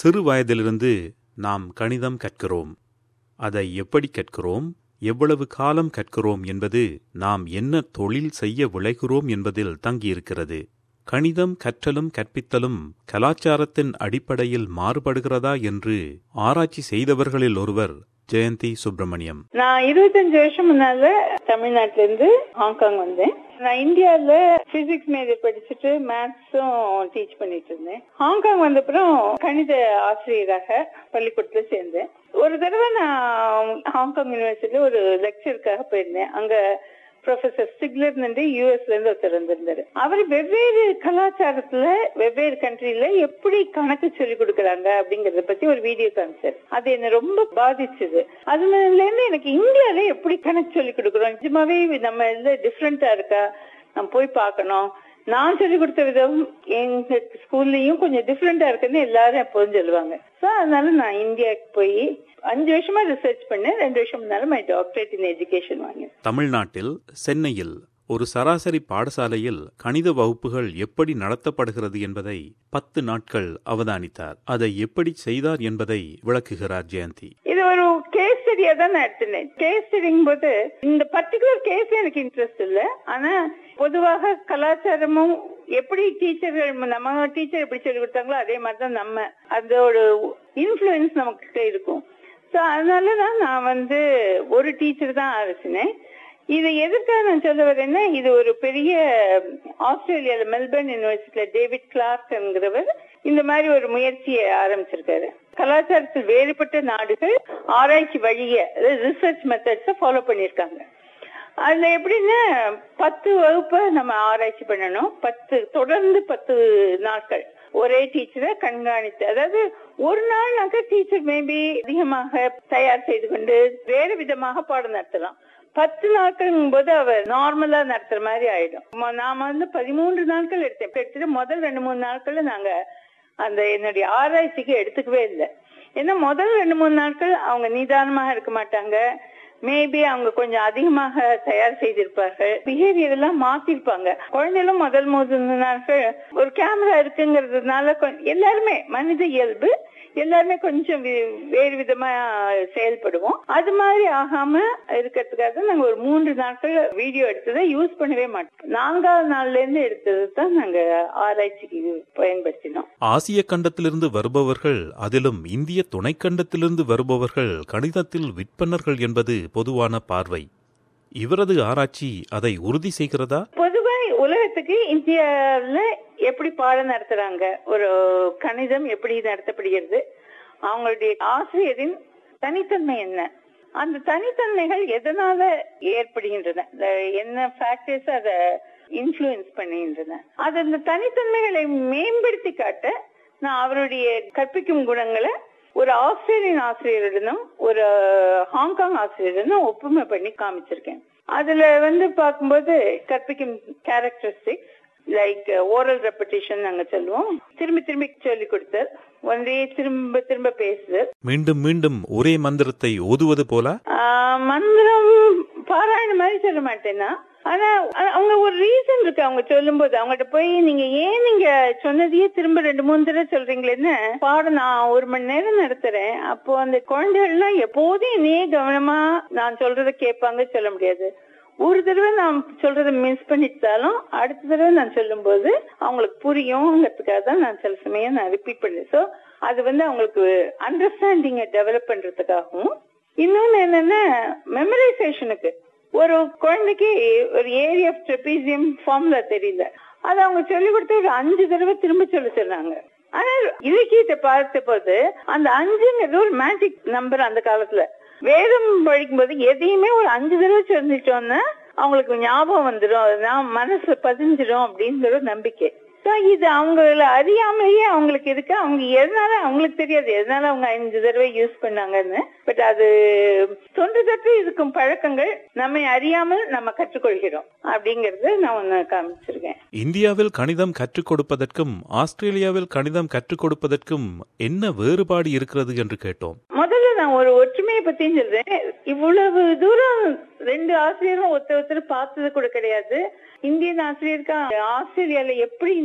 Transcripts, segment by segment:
சிறு வயதிலிருந்து நாம் கணிதம் கற்கிறோம் அதை எப்படி கற்கிறோம் எவ்வளவு காலம் கற்கிறோம் என்பது நாம் என்ன தொழில் செய்ய விளைகிறோம் என்பதில் தங்கியிருக்கிறது கணிதம் கற்றலும் கற்பித்தலும் கலாச்சாரத்தின் அடிப்படையில் மாறுபடுகிறதா என்று ஆராய்ச்சி செய்தவர்களில் ஒருவர் ஜெயந்தி சுப்பிரமணியம் நான் இருபத்தஞ்சு வருஷம் முன்னால தமிழ்நாட்டுல இருந்து ஹாங்காங் வந்தேன் நான் இந்தியால பிசிக்ஸ் மேஜர் படிச்சுட்டு மேத்ஸும் டீச் பண்ணிட்டு இருந்தேன் ஹாங்காங் வந்த அப்புறம் கணித ஆசிரியராக பள்ளிக்கூடத்துல சேர்ந்தேன் ஒரு தடவை நான் ஹாங்காங் யூனிவர்சிட்டியில ஒரு லெக்சருக்காக போயிருந்தேன் அங்க ப்ரொஃபசர் ஸ்டிக்லர் யூஎஸ்ல இருந்து ஒருத்தர் வந்திருந்தாரு அவர் வெவ்வேறு கலாச்சாரத்துல வெவ்வேறு கண்ட்ரில எப்படி கணக்கு சொல்லி கொடுக்கறாங்க அப்படிங்கறத பத்தி ஒரு வீடியோ காமிச்சார் அது என்ன ரொம்ப பாதிச்சது அதுல இருந்து எனக்கு இந்தியால எப்படி கணக்கு சொல்லி கொடுக்கறோம் நிஜமாவே நம்ம இதுல டிஃப்ரெண்டா இருக்கா நம்ம போய் பார்க்கணும் நான் சொல்லி கொடுத்த விதம் எங்க ஸ்கூல்லயும் கொஞ்சம் டிஃப்ரெண்டா இருக்குன்னு எல்லாரும் எப்போதும் சொல்லுவாங்க சோ அதனால நான் இந்தியாவுக்கு போய் அஞ்சு வருஷமா ரிசர்ச் பண்ணேன் ரெண்டு வருஷம் முன்னால மை டாக்டரேட் இன் எஜுகேஷன் வாங்கினேன் தமிழ்நாட்டில் சென்னையில் ஒரு சராசரி பாடசாலையில் கணித வகுப்புகள் எப்படி நடத்தப்படுகிறது என்பதை பத்து நாட்கள் அவதானித்தார் அதை எப்படி செய்தார் என்பதை விளக்குகிறார் ஜெயந்தி இது ஒரு கேஸ் ஸ்டடியா தான் நான் எடுத்தினேன் கேஸ் ஸ்டடிங் போது இந்த பர்டிகுலர் கேஸ்ல எனக்கு இன்ட்ரெஸ்ட் இல்ல ஆனா பொதுவாக கலாச்சாரமும் எப்படி டீச்சர்கள் நம்ம டீச்சர் எப்படி சொல்லி கொடுத்தாங்களோ அதே மாதிரி தான் நம்ம அதோட இன்ஃபுளுன்ஸ் நமக்கு இருக்கும் ஸோ அதனால தான் நான் வந்து ஒரு டீச்சர் தான் ஆரம்பிச்சினேன் இது எதற்காக நான் சொல்ல வரேன்னா இது ஒரு பெரிய ஆஸ்திரேலியால மெல்பர்ன் யூனிவர்சிட்டியில டேவிட் கிளார்க் என்கிறவர் இந்த மாதிரி ஒரு முயற்சியை ஆரம்பிச்சிருக்காரு கலாச்சாரத்தில் வேறுபட்ட நாடுகள் ஆராய்ச்சி வழிய ரிசர்ச் மெத்தட்ஸ ஃபாலோ பண்ணிருக்காங்க அதுல எப்படின்னா பத்து வகுப்பை நம்ம ஆராய்ச்சி பண்ணணும் பத்து தொடர்ந்து பத்து நாட்கள் ஒரே டீச்சரை கண்காணித்து அதாவது ஒரு நாள்னாக்க டீச்சர் மேபி அதிகமாக தயார் செய்து கொண்டு வேறு விதமாக பாடம் நடத்தலாம் பத்து நாட்கள் போது அவர் நார்மலா நடத்துற மாதிரி ஆயிடும் நாம வந்து பதிமூன்று நாட்கள் எடுத்தேன் எடுத்துட்டு முதல் ரெண்டு மூணு நாட்கள்ல நாங்க அந்த என்னுடைய ஆராய்ச்சிக்கு எடுத்துக்கவே இல்லை ஏன்னா முதல் ரெண்டு மூணு நாட்கள் அவங்க நிதானமாக இருக்க மாட்டாங்க மேபி அவங்க கொஞ்சம் அதிகமாக தயார் செய்திருப்பார்கள் பிஹேவியர் எல்லாம் மாத்திருப்பாங்க குழந்தைகளும் முதல் மூணு நாட்கள் ஒரு கேமரா இருக்குங்கிறதுனால எல்லாருமே மனித இயல்பு எல்லாருமே கொஞ்சம் வேறு விதமா செயல்படுவோம் அது மாதிரி ஆகாம இருக்கிறதுக்காக நாங்க ஒரு மூன்று நாட்கள் வீடியோ எடுத்ததை யூஸ் பண்ணவே மாட்டோம் நான்காவது நாள்ல இருந்து எடுத்தது தான் நாங்க ஆராய்ச்சிக்கு பயன்படுத்தினோம் ஆசிய கண்டத்திலிருந்து வருபவர்கள் அதிலும் இந்திய துணைக்கண்டத்திலிருந்து வருபவர்கள் கணிதத்தில் விற்பனர்கள் என்பது பொதுவான பார்வை இவரது ஆராய்ச்சி அதை உறுதி செய்கிறதா பொதுவா உலகத்துக்கு இந்தியாவில் எப்படி பாடம் நடத்துறாங்க ஒரு கணிதம் எப்படி நடத்தப்படுகிறது அவங்களுடைய ஆசிரியரின் தனித்தன்மை என்ன அந்த தனித்தன்மைகள் எதனால ஏற்படுகின்றன என்ன ஃபேக்டர்ஸ் அதை இன்ஃபுளுன்ஸ் பண்ணுகின்றன அது அந்த தனித்தன்மைகளை மேம்படுத்தி காட்ட நான் அவருடைய கற்பிக்கும் குணங்களை ஒரு ஆஸ்திரேலியன் ஆசிரியருடனும் ஒரு ஹாங்காங் ஆசிரியருடனும் ஒப்புமை பண்ணி காமிச்சிருக்கேன் அதுல வந்து பார்க்கும்போது கற்பிக்கும் கேரக்டரிஸ்டிக்ஸ் லைக் ஓரல் ரெப்படிஷன் நாங்க சொல்லுவோம் திரும்பி திரும்பி சொல்லி கொடுத்தல் ஒன்றே திரும்ப திரும்ப பேசுதல் மீண்டும் மீண்டும் ஒரே மந்திரத்தை ஓதுவது போல மந்திரம் பாராயண மாதிரி சொல்ல மாட்டேன்னா ஆனா அவங்க ஒரு ரீசன் இருக்கு அவங்க சொல்லும் போது அவங்ககிட்ட போய் நீங்க ஏன் நீங்க சொன்னதையே திரும்ப ரெண்டு மூணு தடவை சொல்றீங்களேன்னு பாடம் நான் ஒரு மணி நேரம் நடத்துறேன் அப்போ அந்த குழந்தைகள்லாம் எப்போதும் என்னையே கவனமா நான் சொல்றதை கேட்பாங்க சொல்ல முடியாது ஒரு தடவை நான் சொல்றதை மிஸ் பண்ணிட்டாலும் அடுத்த தடவை நான் சொல்லும் போது அவங்களுக்கு புரியும்ங்கிறதுக்காக தான் நான் சில சமயம் நான் ரிப்பீட் பண்ணேன் ஸோ அது வந்து அவங்களுக்கு அண்டர்ஸ்டாண்டிங்கை டெவலப் பண்றதுக்காகவும் இன்னொன்னு என்னன்னா மெமரைசேஷனுக்கு ஒரு குழந்தைக்கு ஒரு ஏரியா ஆஃப் ட்ரெபீசியம் ஃபார்முலா தெரியல அது அவங்க சொல்லி கொடுத்து ஒரு அஞ்சு தடவை திரும்ப சொல்ல சொன்னாங்க ஆனா இலக்கியத்தை பார்த்த போது அந்த அஞ்சுங்கிறது ஒரு மேஜிக் நம்பர் அந்த காலத்துல வேதம் படிக்கும் போது எதையுமே ஒரு அஞ்சு தடவை சொல்லிட்டோம்னா அவங்களுக்கு ஞாபகம் வந்துடும் நான் மனசுல பதிஞ்சிடும் அப்படிங்கிற ஒரு நம்பிக்கை இது அவங்கள அறியாமலேயே அவங்களுக்கு இருக்கு அவங்க எதனால அவங்களுக்கு தெரியாது எதனால அவங்க அஞ்சு தடவை யூஸ் பண்ணாங்கன்னு பட் அது தொன்று தொற்று இருக்கும் பழக்கங்கள் நம்மை அறியாமல் நம்ம கற்றுக்கொள்கிறோம் அப்படிங்கறது நான் ஒன்னு காமிச்சிருக்கேன் இந்தியாவில் கணிதம் கற்றுக் கொடுப்பதற்கும் ஆஸ்திரேலியாவில் கணிதம் கற்றுக் கொடுப்பதற்கும் என்ன வேறுபாடு இருக்கிறது என்று கேட்டோம் முதல்ல நான் ஒரு ஒற்றுமையை பத்தியும் சொல்றேன் இவ்வளவு தூரம் ரெண்டு ஆசிரியரும் ஒருத்தர் ஒருத்தர் பார்த்தது கூட கிடையாது இந்தியன் ஆசிரியருக்கு ஆஸ்திரேலியால எப்படி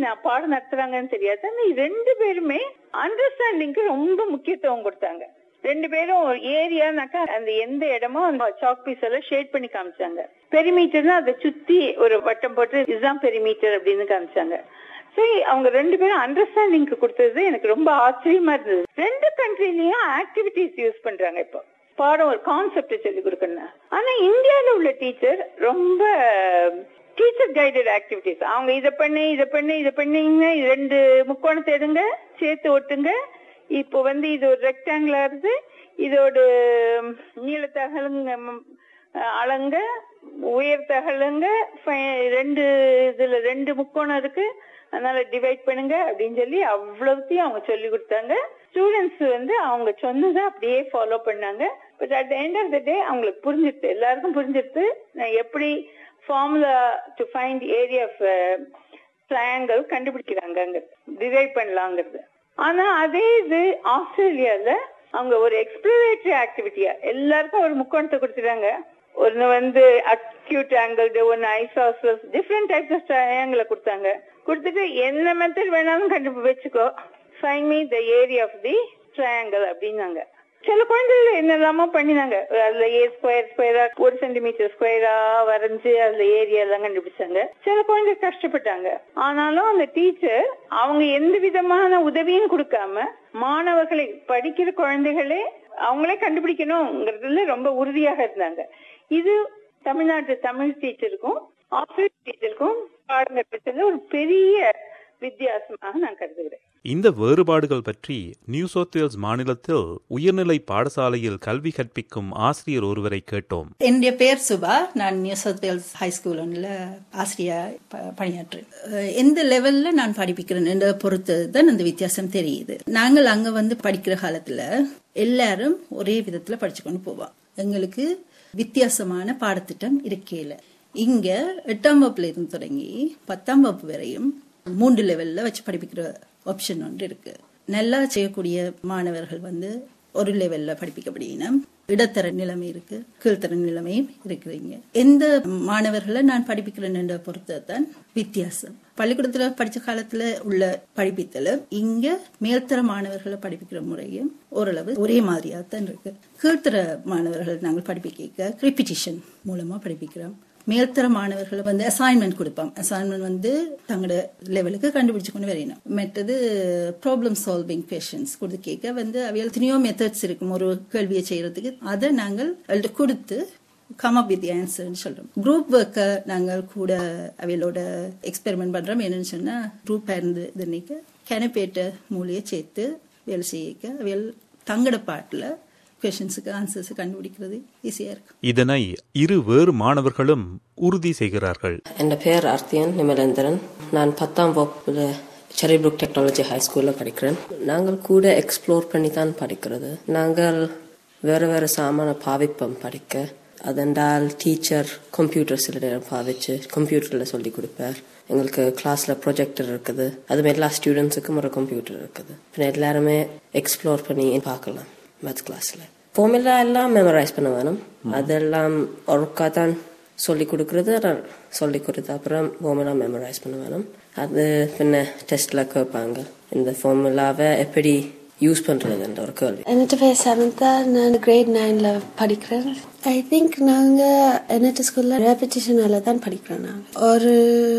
நான் பாடம் நடத்துறாங்கன்னு தெரியாது ஆனா ரெண்டு பேருமே அண்டர்ஸ்டாண்டிங்க்கு ரொம்ப முக்கியத்துவம் கொடுத்தாங்க ரெண்டு பேரும் ஒரு ஏரியானாக்கா அந்த எந்த இடமோ அந்த சாக் பீஸ் எல்லாம் ஷேட் பண்ணி காமிச்சாங்க பெரிமீட்டர்னா அதை சுத்தி ஒரு வட்டம் போட்டு இதுதான் பெரிமீட்டர் அப்படின்னு காமிச்சாங்க சரி அவங்க ரெண்டு பேரும் அண்டர்ஸ்டாண்டிங்க்கு கொடுத்தது எனக்கு ரொம்ப ஆச்சரியமா இருந்தது ரெண்டு கண்ட்ரிலயும் ஆக்டிவிட்டிஸ் யூஸ் பண்றாங்க இப்போ பாடம் ஒரு கான்செப்ட் சொல்லி கொடுக்கணும் ஆனா இந்தியால உள்ள டீச்சர் ரொம்ப டீச்சர் கைடட் ஆக்டிவிட்டிஸ் அவங்க இதை பண்ணு இதை பண்ணு இதை பண்ணீங்கன்னா ரெண்டு முக்கோணத்தை எடுங்க சேர்த்து ஒட்டுங்க இப்போ வந்து இது ஒரு ரெக்டாங்கிளா இருந்து இதோட நீளத்தகலுங்க அளங்க உயர்த்தகலுங்க ரெண்டு இதுல ரெண்டு முக்கோணம் இருக்கு அதனால டிவைட் பண்ணுங்க அப்படின்னு சொல்லி அவ்வளவுத்தையும் அவங்க சொல்லி கொடுத்தாங்க ஸ்டூடெண்ட்ஸ் வந்து அவங்க சொன்னதை அப்படியே ஃபாலோ பண்ணாங்க but at end of the day அவங்களுக்கு புரிஞ்சிருது எல்லாருக்கும் புரிஞ்சிருது நான் எப்படி formula to find area of triangle கண்டுபிடிக்கிறாங்க அங்க டிவைட் பண்ணலாங்கிறது ஆனா அதே இது ஆஸ்திரேலியால அவங்க ஒரு எக்ஸ்பிளரேட்டரி ஆக்டிவிட்டியா எல்லாருக்கும் ஒரு முக்கோணத்தை கொடுத்துட்டாங்க ஒன்னு வந்து அக்யூட் ஆங்கிள் ஒன்னு ஐசாசஸ் டிஃப்ரெண்ட் டைப்ஸ் ஆஃப் ட்ரையாங்கிள கொடுத்தாங்க கொடுத்துட்டு என்ன மெத்தட் வேணாலும் கண்டு வச்சுக்கோ find me the area of the triangle அப்படின்னாங்க சில குழந்தைகள் என்னெல்லாமோ பண்ணினாங்க அதுல ஏ ஸ்கொயர் ஸ்கொயரா ஒரு சென்டிமீட்டர் ஸ்கொயரா வரைஞ்சு அதுல ஏரியா எல்லாம் கண்டுபிடிச்சாங்க சில குழந்தை கஷ்டப்பட்டாங்க ஆனாலும் அந்த டீச்சர் அவங்க எந்த விதமான உதவியும் கொடுக்காம மாணவர்களை படிக்கிற குழந்தைகளே அவங்களே கண்டுபிடிக்கணுங்கிறதுல ரொம்ப உறுதியாக இருந்தாங்க இது தமிழ்நாட்டு தமிழ் டீச்சருக்கும் ஆஸ்திரேலிய டீச்சருக்கும் பாடம் கற்பித்தது ஒரு பெரிய வித்தியாசமாக நான் கருதுகிறேன் இந்த வேறுபாடுகள் பற்றி நியூ சவுத் வேல்ஸ் மாநிலத்தில் உயர்நிலை பாடசாலையில் கல்வி கற்பிக்கும் ஆசிரியர் ஒருவரை கேட்டோம் என்னுடைய பெயர் சுபா நான் New South Wales high school ஒன்றில் ஆசிரியர் பணியாற்றுறேன் எந்த லெவல்ல நான் படிப்பிக்கிறேன் என்ற பொறுத்து தான் அந்த வித்தியாசம் தெரியுது நாங்கள் அங்க வந்து படிக்கிற காலத்துல எல்லாரும் ஒரே விதத்துல படிச்சு கொண்டு போவோம் எங்களுக்கு வித்தியாசமான பாடத்திட்டம் இருக்கையில இங்க எட்டாம் வகுப்புல இருந்து தொடங்கி பத்தாம் வகுப்பு வரையும் மூன்று லெவல்ல வச்சு படிப்பிக்கிற ஆப்ஷன் ஒன்று இருக்கு நல்லா செய்யக்கூடிய மாணவர்கள் வந்து ஒரு லெவல்ல படிப்பிக்கப்படுகினா இடத்தர நிலைமை இருக்கு கீழ்த்தர நிலைமையும் இருக்கிறீங்க எந்த மாணவர்களை நான் படிப்பிக்கிறேன் என்ற பொறுத்தான் வித்தியாசம் பள்ளிக்கூடத்துல படிச்ச காலத்துல உள்ள படிப்பித்தல இங்க மேல்தர மாணவர்களை படிப்பிக்கிற முறையும் ஓரளவு ஒரே மாதிரியா தான் இருக்கு கீழ்த்தர மாணவர்கள் நாங்கள் படிப்பிக்க ரிப்பிட்டிஷன் மூலமா படிப்பிக்கிறோம் மேல்தர மாணவர்களை வந்து அசைன்மெண்ட் கொடுப்போம் அசைன்மெண்ட் வந்து தங்களோட லெவலுக்கு கண்டுபிடிச்சு கொண்டு வரையணும் மற்றது ப்ராப்ளம் சால்விங் கொஷின்ஸ் கொடுத்து கேட்க வந்து அவையில் எத்தனையோ மெத்தட்ஸ் இருக்கும் ஒரு கேள்வியை செய்யறதுக்கு அதை நாங்கள் அவள்கிட்ட கொடுத்து கம் அப் வித் ஆன்சர்னு சொல்றோம் குரூப் ஒர்க்கை நாங்கள் கூட அவையோட எக்ஸ்பெரிமெண்ட் பண்றோம் என்னன்னு சொன்னா குரூப் இருந்து இது கெனப்பேட்ட மூலியை சேர்த்து வேலை செய்ய அவையல் தங்கட பாட்டில் கொஷின்ஸுக்கு ஆன்சர்ஸ் கண்டுபிடிக்கிறது ஈஸியா இருக்கு இதனை இரு வேறு மாணவர்களும் உறுதி செய்கிறார்கள் என் பெயர் ஆர்த்தியன் நிமலேந்திரன் நான் பத்தாம் வகுப்புல செரிப்ரூக் டெக்னாலஜி ஹை ஸ்கூல்ல படிக்கிறேன் நாங்கள் கூட எக்ஸ்ப்ளோர் பண்ணி தான் படிக்கிறது நாங்கள் வேற வேற சாமான பாவிப்போம் படிக்க அதென்றால் டீச்சர் கம்ப்யூட்டர் சில நேரம் பாவிச்சு கம்ப்யூட்டர்ல சொல்லி கொடுப்பார் எங்களுக்கு கிளாஸ்ல ப்ரொஜெக்டர் இருக்குது அது எல்லா ஸ்டூடெண்ட்ஸுக்கும் ஒரு கம்ப்யூட்டர் இருக்குது பின்ன எல்லாருமே எக்ஸ்ப்ளோர் பண்ணி பார்க்கலாம் மேத்ஸ் கிளாஸ்ல ஃபார்முலா எல்லாம் மெமரைஸ் பண்ண வேணும் அதெல்லாம் ஒருக்கா தான் சொல்லி கொடுக்கறது சொல்லி கொடுத்த அப்புறம் ஃபார்முலா மெமரைஸ் பண்ண வேணும் அது பின்ன டெஸ்ட்ல கேட்பாங்க இந்த ஃபார்முலாவை எப்படி யூஸ் பண்றதுன்ற ஒரு கேள்வி என்னட்டு பேர் சமந்தா நான் கிரேட் நைன்ல படிக்கிறேன் ஐ திங்க் நாங்க என்னட்டு ஸ்கூல்ல ரெப்படிஷனால தான் படிக்கிறோம் நாங்க ஒரு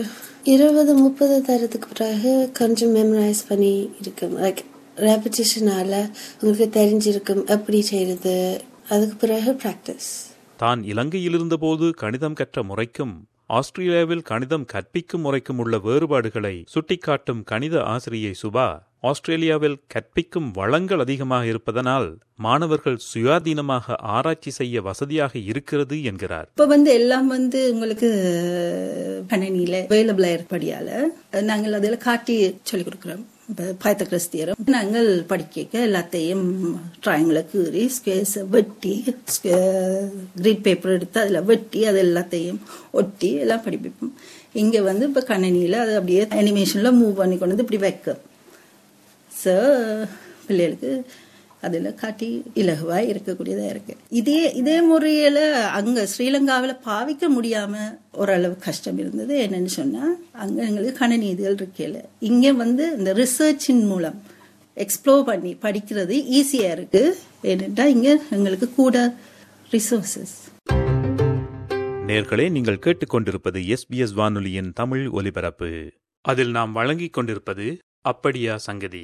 இருபது முப்பது தரத்துக்கு பிறகு கொஞ்சம் மெமரைஸ் பண்ணி இருக்கும் லைக் ரெப்படிஷனால உங்களுக்கு தெரிஞ்சிருக்கும் எப்படி செய்யறது அதுக்கு பிறகு ப்ராக்டிஸ் தான் இலங்கையில் இருந்தபோது கணிதம் கற்ற முறைக்கும் ஆஸ்திரேலியாவில் கணிதம் கற்பிக்கும் முறைக்கும் உள்ள வேறுபாடுகளை சுட்டிக்காட்டும் கணித ஆசிரியை சுபா ஆஸ்திரேலியாவில் கற்பிக்கும் வளங்கள் அதிகமாக இருப்பதனால் மாணவர்கள் சுயாதீனமாக ஆராய்ச்சி செய்ய வசதியாக இருக்கிறது என்கிறார் இப்ப வந்து எல்லாம் வந்து உங்களுக்கு கணினியில அவைலபிளா இருப்படியால நாங்கள் அதில் காட்டி சொல்லிக் கொடுக்கிறோம் பயத்தக்ரஸ் தியரம் நாங்கள் படிக்க எல்லாத்தையும் ட்ராயிங்கில் கீறி ஸ்கேஸை வெட்டி கிரீட் பேப்பர் எடுத்து அதில் வெட்டி அது எல்லாத்தையும் ஒட்டி எல்லாம் படிப்பிப்போம் இங்கே வந்து இப்போ கணினியில் அது அப்படியே அனிமேஷனில் மூவ் பண்ணி கொண்டு வந்து இப்படி வைக்க ஸோ பிள்ளைகளுக்கு அதுல காட்டி இலகுவா இருக்கக்கூடியதா இருக்கு இதே இதே முறையில அங்க ஸ்ரீலங்காவில பாவிக்க முடியாம ஓரளவு கஷ்டம் இருந்தது என்னன்னு சொன்னா அங்க எங்களுக்கு கணநீதிகள் இருக்கல இங்க வந்து இந்த ரிசர்ச்சின் மூலம் எக்ஸ்ப்ளோர் பண்ணி படிக்கிறது ஈஸியா இருக்கு ஏன்னுட்டா இங்க எங்களுக்கு கூட ரிசோர்சஸ் நேர்களே நீங்கள் கேட்டுக்கொண்டிருப்பது எஸ்பிஎஸ் வானொலியின் தமிழ் ஒலிபரப்பு அதில் நாம் வழங்கிக் கொண்டிருப்பது அப்படியா சங்கதி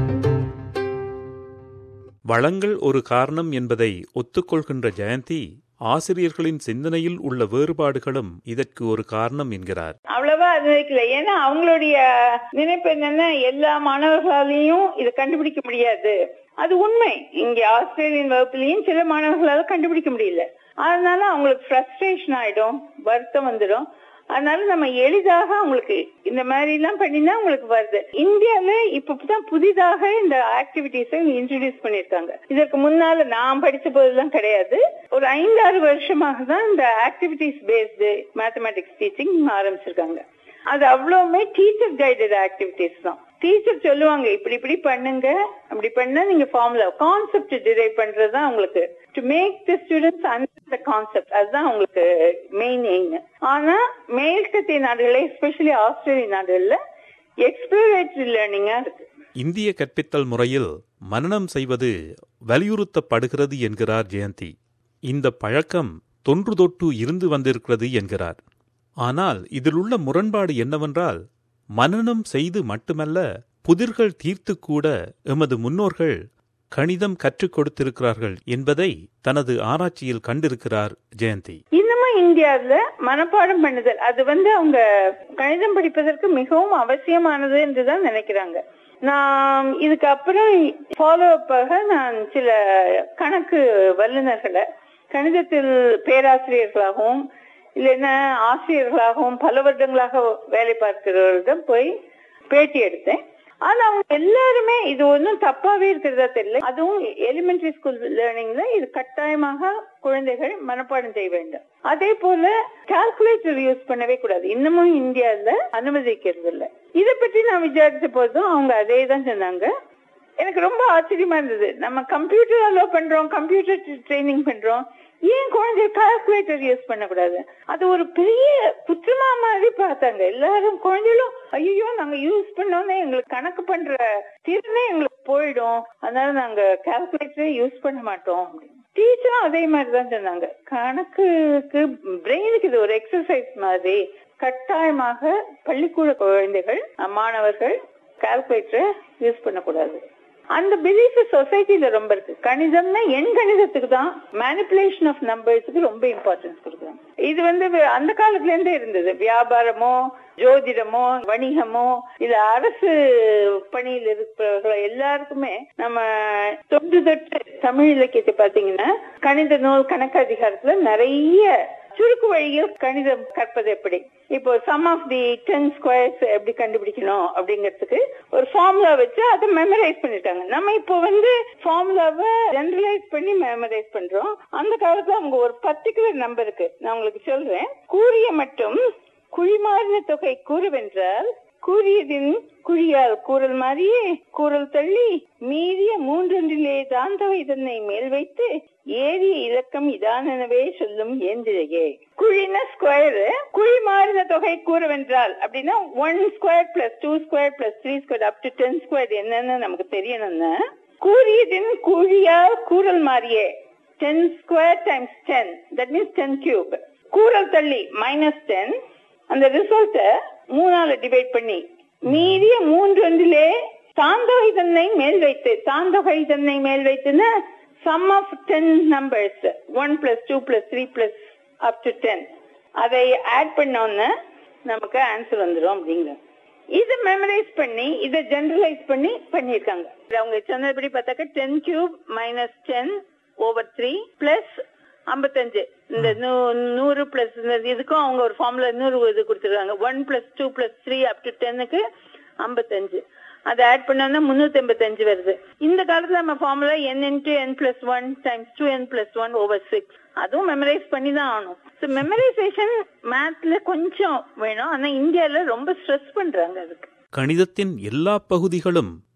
வளங்கள் ஒரு காரணம் என்பதை ஒத்துக்கொள்கின்ற ஜெயந்தி ஆசிரியர்களின் சிந்தனையில் உள்ள வேறுபாடுகளும் இதற்கு ஒரு காரணம் என்கிறார் அவ்வளவா நினைக்கல ஏன்னா அவங்களுடைய நினைப்பு என்னன்னா எல்லா மாணவர்களாலையும் இதை கண்டுபிடிக்க முடியாது அது உண்மை இங்க ஆஸ்திரேலியன் வகுப்புலயும் சில மாணவர்களால கண்டுபிடிக்க முடியல அதனால அவங்களுக்கு ஃப்ரஸ்ட்ரேஷன் ஆயிடும் வருத்தம் வந்துடும் அதனால நம்ம எளிதாக அவங்களுக்கு இந்த மாதிரி எல்லாம் பண்ணினா உங்களுக்கு வருது இந்தியால இப்பதான் புதிதாக இந்த ஆக்டிவிட்டிஸை இன்ட்ரடியூஸ் பண்ணிருக்காங்க இதற்கு முன்னால நான் படிச்ச போதெல்லாம் கிடையாது ஒரு ஐந்தாறு வருஷமாக தான் இந்த ஆக்டிவிட்டிஸ் பேஸ்டு மேத்தமேட்டிக்ஸ் டீச்சிங் ஆரம்பிச்சிருக்காங்க அது அவ்வளவுமே டீச்சர் கைடட் ஆக்டிவிட்டிஸ் தான் டீச்சர் சொல்லுவாங்க இப்படி இப்படி பண்ணுங்க அப்படி பண்ணா நீங்க ஃபார்முலா கான்செப்ட் டிரைவ் பண்றதுதான் உங்களுக்கு to make the students under the concept அதுதான் உங்களுக்கு மெயின் எய்ம் ஆனா மேற்கத்திய நாடுகளே எஸ்பெஷலி ஆஸ்திரேலிய நாடுகள்ல எக்ஸ்ப்ளோரேட்டரி லேர்னிங்கா இருக்கு இந்திய கற்பித்தல் முறையில் மனனம் செய்வது வலியுறுத்தப்படுகிறது என்கிறார் ஜெயந்தி இந்த பழக்கம் தொன்று தொட்டு இருந்து வந்திருக்கிறது என்கிறார் ஆனால் இதில் உள்ள முரண்பாடு என்னவென்றால் மனனம் செய்து மட்டுமல்ல புதிர்கள் தீர்த்து கூட எமது முன்னோர்கள் கணிதம் கற்றுக் கொடுத்திருக்கிறார்கள் என்பதை தனது ஆராய்ச்சியில் கண்டிருக்கிறார் ஜெயந்தி இன்னமும் இந்தியாவுல மனப்பாடம் பண்ணுதல் அது வந்து அவங்க கணிதம் படிப்பதற்கு மிகவும் அவசியமானது என்றுதான் நினைக்கிறாங்க நான் இதுக்கு அப்புறம் ஃபாலோ அப்பாக நான் சில கணக்கு வல்லுநர்களை கணிதத்தில் பேராசிரியர்களாகவும் இல்லைன்னா ஆசிரியர்களாகவும் பல வருடங்களாக வேலை பார்க்கிறவர்களிடம் போய் பேட்டி எடுத்தேன் ஆனா அவங்க எல்லாருமே இது ஒன்றும் தப்பாவே இருக்கிறதா தெரியல அதுவும் எலிமெண்டரி ஸ்கூல் லேர்னிங்ல இது கட்டாயமாக குழந்தைகள் மனப்பாடம் செய்ய வேண்டும் அதே போல கால்குலேட்டர் யூஸ் பண்ணவே கூடாது இன்னமும் இந்தியால அனுமதிக்கிறது இல்ல இத பற்றி நான் விசாரிச்ச போதும் அவங்க அதே தான் சொன்னாங்க எனக்கு ரொம்ப ஆச்சரியமா இருந்தது நம்ம கம்ப்யூட்டர் அலோ பண்றோம் கம்ப்யூட்டர் ட்ரைனிங் பண்றோம் ஏன் குழந்தை கால்குலேட்டர் யூஸ் பண்ணக்கூடாது அது ஒரு பெரிய குற்றமா மாதிரி பார்த்தாங்க எல்லாரும் குழந்தைகளும் ஐயோ நாங்க யூஸ் பண்ணோன்னே எங்களுக்கு கணக்கு பண்ற திறனே எங்களுக்கு போயிடும் அதனால நாங்க கால்குலேட்டரே யூஸ் பண்ண மாட்டோம் டீச்சரும் அதே மாதிரி தான் சொன்னாங்க கணக்குக்கு பிரெயினுக்கு இது ஒரு எக்ஸசைஸ் மாதிரி கட்டாயமாக பள்ளிக்கூட குழந்தைகள் மாணவர்கள் கால்குலேட்டரை யூஸ் பண்ணக்கூடாது அந்த பிலீஃப் சொசைட்டில ரொம்ப இருக்கு கணிதம்னா எண் கணிதத்துக்கு தான் மேனிப்புலேஷன் ஆஃப் நம்பர்ஸுக்கு ரொம்ப இம்பார்ட்டன்ஸ் கொடுக்குறாங்க இது வந்து அந்த காலத்துல இருந்தே இருந்தது வியாபாரமோ ஜோதிடமோ வணிகமோ இல்ல அரசு பணியில் இருக்கிறவர்களோ எல்லாருக்குமே நம்ம தொன்று தொட்டு தமிழ் இலக்கியத்தை பாத்தீங்கன்னா கணித நூல் கணக்கு அதிகாரத்துல நிறைய சுருக்கு வழியில் கணிதம் கற்பது எப்படி இப்போ sum of the ten squares எப்படி கண்டுபிடிக்கணும் அப்படிங்கிறதுக்கு ஒரு ஃபார்முலா வச்சு அதை மெமரைஸ் பண்ணிருக்காங்க நம்ம இப்போ வந்து ஃபார்முலாவை ஜெனரலைஸ் பண்ணி மெமரைஸ் பண்றோம் அந்த காலத்துல அவங்க ஒரு பர்டிகுலர் நம்பருக்கு நான் உங்களுக்கு சொல்றேன் கூறிய மட்டும் குழிமாறின தொகை கூறுவென்றால் கூறியதின் குழியால் கூறல் மாதிரியே கூறல் தள்ளி மீறிய மூன்றொன்றிலே தாந்தவை இதனை மேல் வைத்து ஏறிய இலக்கம் இதானவே சொல்லும் ஏந்திரையே குழின ஸ்கொயர் குழி மாறின தொகை கூறவென்றால் அப்படின்னா one square plus two square plus three square up to ten square என்னன்னு நமக்கு தெரியணும்னா கூறியதின் குழியால் கூறல் மாறியே ten square times ten that means ten cube கூறல் தள்ளி மைனஸ் டென் அந்த ரிசல்ட்ட மூணால டிவைட் பண்ணி மீறிய மூன்று ஒன்றிலே சாந்தொகை தன்னை மேல் வைத்து சாந்தொகை தன்னை மேல் வைத்துன்னா sum of ten numbers one plus two plus three plus up to ten அதை ஆட் பண்ணோன்னு நமக்கு ஆன்சர் வந்துடும் அப்படிங்கிற இதை மெமரைஸ் பண்ணி இதை ஜெனரலைஸ் பண்ணி பண்ணிருக்காங்க அவங்க சொன்னபடி பார்த்தாக்க ten cube minus ten over three plus ஐம்பத்தஞ்சு இந்த நூறு பிளஸ் இதுக்கும் அவங்க ஒரு ஃபார்முலா நூறு இது கொடுத்துருக்காங்க one plus two plus three up to டென்னுக்கு ஐம்பத்தஞ்சு அதை ஆட் பண்ணோம்னா முன்னூத்தி எண்பத்தஞ்சு வருது இந்த காலத்துல நம்ம formula n into n plus one times two n plus one over six அதுவும் மெமரைஸ் பண்ணி தான் ஆகணும் ஸோ மெமரைசேஷன் மேத்ல கொஞ்சம் வேணும் ஆனா இந்தியால ரொம்ப ஸ்ட்ரெஸ் பண்றாங்க அதுக்கு கணிதத்தின் எல்லா பகுதிகளும்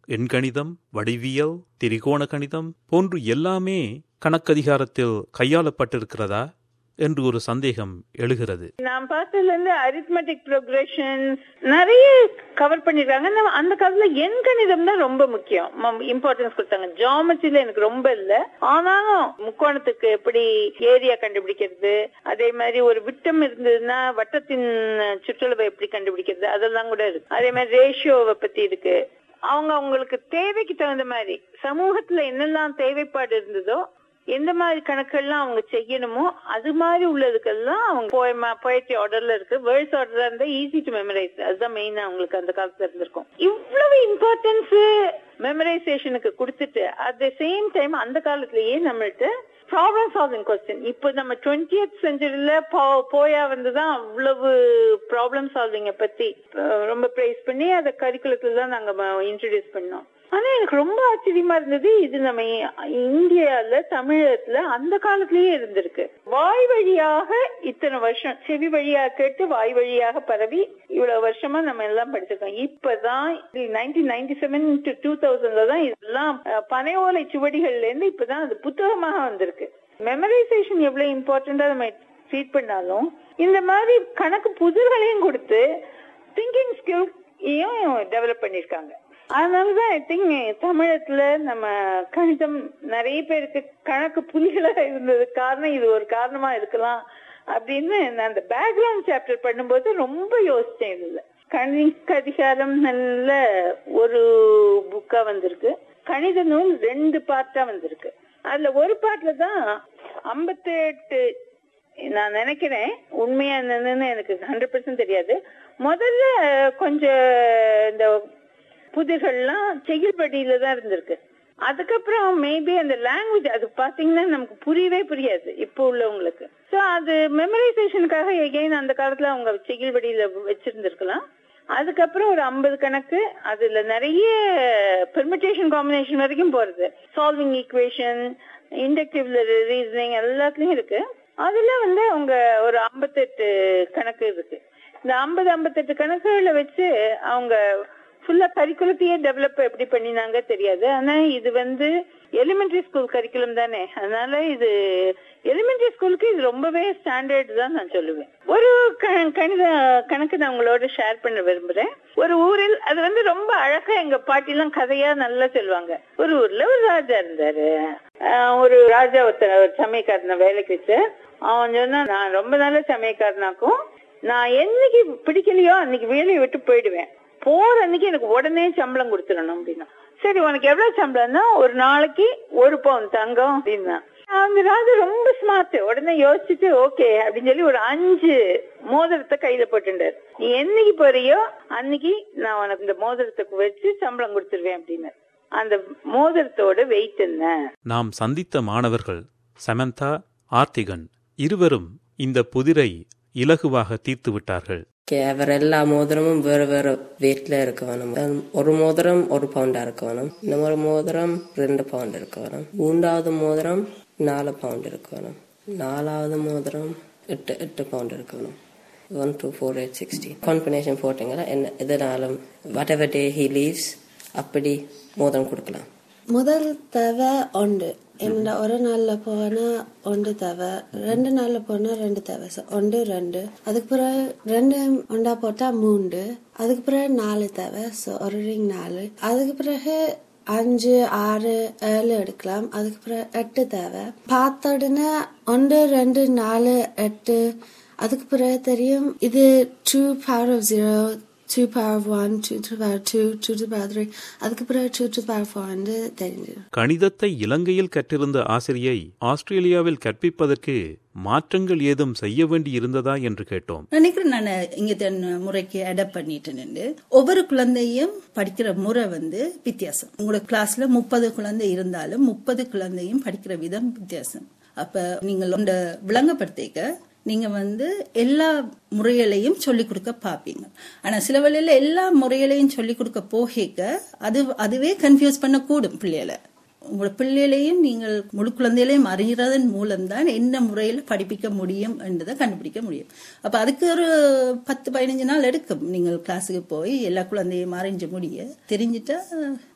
எண்கணிதம் வடிவியல் திரிகோண கணிதம் போன்று எல்லாமே கணக்கதிகாரத்தில் கையாளப்பட்டிருக்கிறதா என்று ஒரு சந்தேகம் எழுகிறது நான் பார்த்ததுல இருந்து அரித்மெட்டிக் ப்ரோக்ரஷன்ஸ் நிறைய கவர் பண்ணிருக்காங்க நம்ம அந்த காலத்துல எண் கணிதம் தான் ரொம்ப முக்கியம் இம்பார்ட்டன்ஸ் கொடுத்தாங்க ஜாமெட்ரியில எனக்கு ரொம்ப இல்ல ஆனாலும் முக்கோணத்துக்கு எப்படி ஏரியா கண்டுபிடிக்கிறது அதே மாதிரி ஒரு விட்டம் இருந்ததுன்னா வட்டத்தின் சுற்றளவை எப்படி கண்டுபிடிக்கிறது அதெல்லாம் கூட இருக்கு அதே மாதிரி ரேஷியோவை பத்தி இருக்கு அவங்க அவங்களுக்கு தேவைக்கு தகுந்த மாதிரி சமூகத்துல என்னெல்லாம் தேவைப்பாடு இருந்ததோ எந்த மாதிரி கணக்கெல்லாம் அவங்க செய்யணுமோ அது மாதிரி உள்ளதுக்கெல்லாம் அவங்க போயமா போயட்ரி ஆர்டர்ல இருக்கு வேர்ட்ஸ் ஆர்டர்ல இருந்தா ஈஸி டு மெமரைஸ் அதுதான் மெயினா அவங்களுக்கு அந்த காலத்துல இருந்திருக்கும் இவ்வளவு இம்பார்ட்டன்ஸ் மெமரைசேஷனுக்கு கொடுத்துட்டு அட் த சேம் டைம் அந்த காலத்திலேயே நம்மள்ட்ட ப்ராப்ளம் சால்விங் கொஸ்டின் இப்போ நம்ம டுவெண்ட்டியத் செஞ்சுரியில போயா வந்துதான் அவ்வளவு ப்ராப்ளம் சால்விங்க பத்தி அஹ், ரொம்ப பிரைஸ் பண்ணி அதை கரிக்குலத்துல தான் நாங்க இன்ட்ரடியூஸ் பண்ணோம் ஆனா எனக்கு ரொம்ப ஆச்சரியமா இருந்தது இது நம்ம இந்தியால தமிழகத்துல அந்த காலத்திலேயே இருந்திருக்கு வாய் வழியாக இத்தனை வருஷம் செவி வழியா கேட்டு வாய் வழியாக பரவி இவ்வளவு வருஷமா நம்ம எல்லாம் படிச்சிருக்கோம் இப்பதான் nineteen ninety seven to two தௌசண்ட்ல தான் இதெல்லாம் அஹ், பனை ஓலை சுவடிகள்ல இருந்து இப்பதான் அது புத்தகமாக வந்திருக்கு மெமரைசேஷன் எவ்வளவு இம்பார்ட்டண்டா நம்ம ட்ரீட் பண்ணாலும் இந்த மாதிரி கணக்கு புதிர்களையும் கொடுத்து திங்கிங் ஸ்கில்ஸையும் டெவலப் பண்ணிருக்காங்க அதனாலதான் ஐ திங்க் தமிழத்துல நம்ம கணிதம் நிறைய பேருக்கு கணக்கு புலிகளா இருந்தது காரணம் இது ஒரு காரணமா இருக்கலாம் அப்படின்னு நான் அந்த பேக்ரவுண்ட் சாப்டர் பண்ணும்போது ரொம்ப யோசிச்சேன் இதுல கணித அதிகாரம் நல்ல ஒரு புக்கா வந்திருக்கு கணித நூல் ரெண்டு பார்ட்டா வந்திருக்கு அதுல ஒரு பார்ட்ல தான் ஐம்பத்தி எட்டு நான் நினைக்கிறேன் உண்மையா என்னன்னு எனக்கு ஹண்ட்ரட் பர்சன்ட் தெரியாது முதல்ல கொஞ்சம் இந்த புதிர்கள்லாம் செயல்படியில தான் இருந்திருக்கு அதுக்கப்புறம் மேபி அந்த லாங்குவேஜ் அது பாத்தீங்கன்னா நமக்கு புரியவே புரியாது இப்போ உள்ளவங்களுக்கு சோ அது மெமரைசேஷனுக்காக எகைன் அந்த காலத்துல அவங்க செயல்படியில வச்சிருந்திருக்கலாம் அதுக்கப்புறம் ஒரு ஐம்பது கணக்கு அதுல நிறைய பெர்மிட்டேஷன் காம்பினேஷன் வரைக்கும் போறது சால்விங் ஈக்குவேஷன் இண்டக்டிவ் ரீசனிங் எல்லாத்துலயும் இருக்கு அதுல வந்து அவங்க ஒரு ஐம்பத்தெட்டு கணக்கு இருக்கு இந்த ஐம்பது ஐம்பத்தெட்டு கணக்குகளை வச்சு அவங்க ஃபுல்லா கரிக்குலத்தையே டெவலப் எப்படி பண்ணினாங்க தெரியாது ஆனா இது வந்து எலிமெண்டரி ஸ்கூல் கரிக்குலம் தானே அதனால இது எலிமெண்டரி ஸ்கூலுக்கு இது ரொம்பவே ஸ்டாண்டர்ட் தான் நான் சொல்லுவேன் ஒரு க- கணித கணக்கு நான் உங்களோட ஷேர் பண்ண விரும்புறேன் ஒரு ஊரில் அது வந்து ரொம்ப அழகா எங்க பாட்டி எல்லாம் கதையா நல்லா சொல்லுவாங்க ஒரு ஊர்ல ஒரு ராஜா இருந்தாரு ஆஹ் ஒரு ராஜா ஒருத்தர் ஒரு சமயக்காரனை வேலைக்கு வச்சு அவன் சொன்னா நான் ரொம்ப நல்ல சமயக்காரனாக்கும் நான் என்னைக்கு பிடிக்கலையோ அன்னைக்கு வேலையை விட்டு போயிடுவேன் போற அன்னைக்கு எனக்கு உடனே சம்பளம் கொடுத்துடணும் அப்படின்னா சரி உனக்கு எவ்வளவு சம்பளம்னா ஒரு நாளைக்கு ஒரு பவுன் தங்கம் அப்படின்னா அந்த ராஜா ரொம்ப ஸ்மார்ட் உடனே யோசிச்சுட்டு ஓகே அப்படின்னு சொல்லி ஒரு அஞ்சு மோதிரத்தை கையில போட்டுட்டாரு நீ என்னைக்கு போறியோ அன்னைக்கு நான் உனக்கு இந்த மோதிரத்தை வச்சு சம்பளம் கொடுத்துருவேன் அப்படின்னு அந்த மோதிரத்தோட வெயிட் என்ன நாம் சந்தித்த மாணவர்கள் சமந்தா ஆர்த்திகன் இருவரும் இந்த புதிரை இலகுவாக தீர்த்து விட்டார்கள் ஓகே அவர் எல்லா மோதிரமும் வேறு வேறு வெயிட்ல இருக்க வேணும் அஹ் ஒரு மோதிரம் ஒரு பவுண்டா இருக்க வேணும் இன்னொரு மோதிரம் ரெண்டு பவுண்ட் இருக்க வேணும் மூன்றாவது மோதிரம் நாலு பவுண்ட் இருக்க வேணும் நாலாவது மோதிரம் எட்டு எட்டு பவுண்ட் இருக்க வேணும் one two four eight sixty combination போட்டிங்கன்னா என்ன எதனாலும் whatever day he leaves அப்படி மோதிரம் கொடுக்கலாம் முதல் தேவை ஒன்று என்னோட ஒரு நாள்ல போனா ஒன்று தேவை ரெண்டு நாள்ல போனா ரெண்டு தேவை So, ஒன்று ரெண்டு அதுக்கு பிறகு ரெண்டு ஒண்டா போட்டா மூன்று அதுக்கு பிறகு நாலு தேவை ஸோ ஒரு ரிங் நாலு அதுக்கு பிறகு அஞ்சு ஆறு ஏழு எடுக்கலாம் அதுக்கு பிறகு எட்டு தேவை பார்த்த உடனே ஒன்று ரெண்டு நாலு எட்டு அதுக்கு பிறகு தெரியும் இது two power of zero two power one two two power two two two power three அதுக்கு பிறகு டூ டூ பவர் ஃபோர் வந்து தெரிஞ்சிடும் கணிதத்தை இலங்கையில் கற்றிருந்த ஆசிரியை ஆஸ்திரேலியாவில் கற்பிப்பதற்கு மாற்றங்கள் ஏதும் செய்ய வேண்டி இருந்ததா என்று கேட்டோம் நினைக்கிறேன் நான் இங்க தன் முறைக்கு அடாப்ட் பண்ணிட்டேன்னு ஒவ்வொரு குழந்தையும் படிக்கிற முறை வந்து வித்தியாசம் உங்களோட கிளாஸ்ல முப்பது குழந்தை இருந்தாலும் முப்பது குழந்தையும் படிக்கிற விதம் வித்தியாசம் அப்ப நீங்கள் உண்ட விளங்கப்படுத்திக்க நீங்க வந்து எல்லா முறைகளையும் சொல்லிக் கொடுக்க பாப்பீங்க ஆனா சில வேளையில எல்லா முறைகளையும் சொல்லிக் கொடுக்க போகிக்க அது அதுவே கன்ஃபியூஸ் பண்ண கூடும் பிள்ளைகளை உங்களோட பிள்ளைகளையும் நீங்கள் முழு குழந்தைகளையும் அறிகிறதன் மூலம்தான் என்ன முறையில் படிப்பிக்க முடியும் என்றதை கண்டுபிடிக்க முடியும் அப்ப அதுக்கு ஒரு பத்து பதினஞ்சு நாள் எடுக்கும் நீங்கள் கிளாஸுக்கு போய் எல்லா குழந்தையும் அறிஞ்சு முடிய தெரிஞ்சிட்டா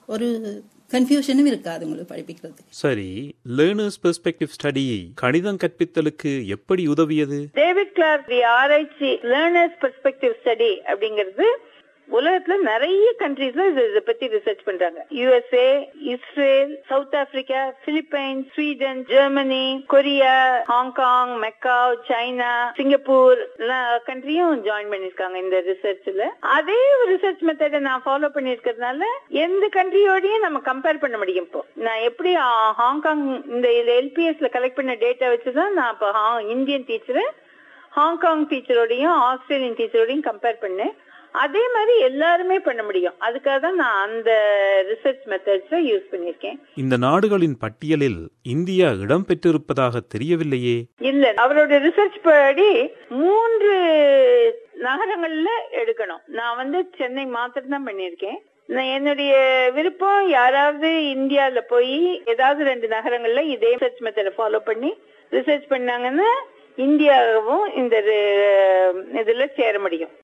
ஒரு கன்ஃபியூஷனும் இருக்காது உங்களுக்கு படிப்பிக்கிறது சரி லேர்னர்ஸ் பெர்ஸ்பெக்டிவ் ஸ்டடி கணிதம் கற்பித்தலுக்கு எப்படி உதவியது டேவிட் கிளார்க் ஆராய்ச்சி லேர்னர்ஸ் பெர்ஸ்பெக்டிவ் ஸ்டடி அப்படிங்கிறது உலகத்துல நிறைய கண்ட்ரீஸ்ல இது இதை பத்தி ரிசர்ச் பண்றாங்க USA Israel South Africa Philippines Sweden Germany Korea Hong Kong Macau China Singapore எல்லா கண்ட்ரியும் ஜாயின் பண்ணிருக்காங்க இந்த ரிசர்ச்ல அதே ரிசர்ச் மெத்தடை நான் ஃபாலோ பண்ணிருக்கிறதுனால எந்த கண்ட்ரியோடயும் நம்ம கம்பேர் பண்ண முடியும் இப்போ நான் எப்படி ஆ, ஹாங்காங் இந்த எல்பிஎஸ்ல கலெக்ட் பண்ண டேட்டா வச்சுதான் நான் இப்போ இந்தியன் டீச்சரை ஹாங்காங் டீச்சரோடையும் ஆஸ்திரேலியன் டீச்சரோடையும் கம்பேர் பண்ணேன் அதே மாதிரி எல்லாருமே பண்ண முடியும் அதுக்காக தான் நான் அந்த ரிசர்ச் மெத்தட்ஸை யூஸ் பண்ணிருக்கேன் இந்த நாடுகளின் பட்டியலில் இந்தியா இடம் பெற்றிருப்பதாக தெரியவில்லையே இல்ல அவரோட ரிசர்ச் படி மூன்று நகரங்கள்ல எடுக்கணும் நான் வந்து சென்னை மாத்திரம் தான் பண்ணிருக்கேன் நான் என்னுடைய விருப்பம் யாராவது இந்தியால போய் ஏதாவது ரெண்டு நகரங்கள்ல இதே ரிசர்ச் மெத்தடை ஃபாலோ பண்ணி ரிசர்ச் பண்ணாங்கன்னா இந்தியாவும் இந்த ரி- இதுல சேர முடியும்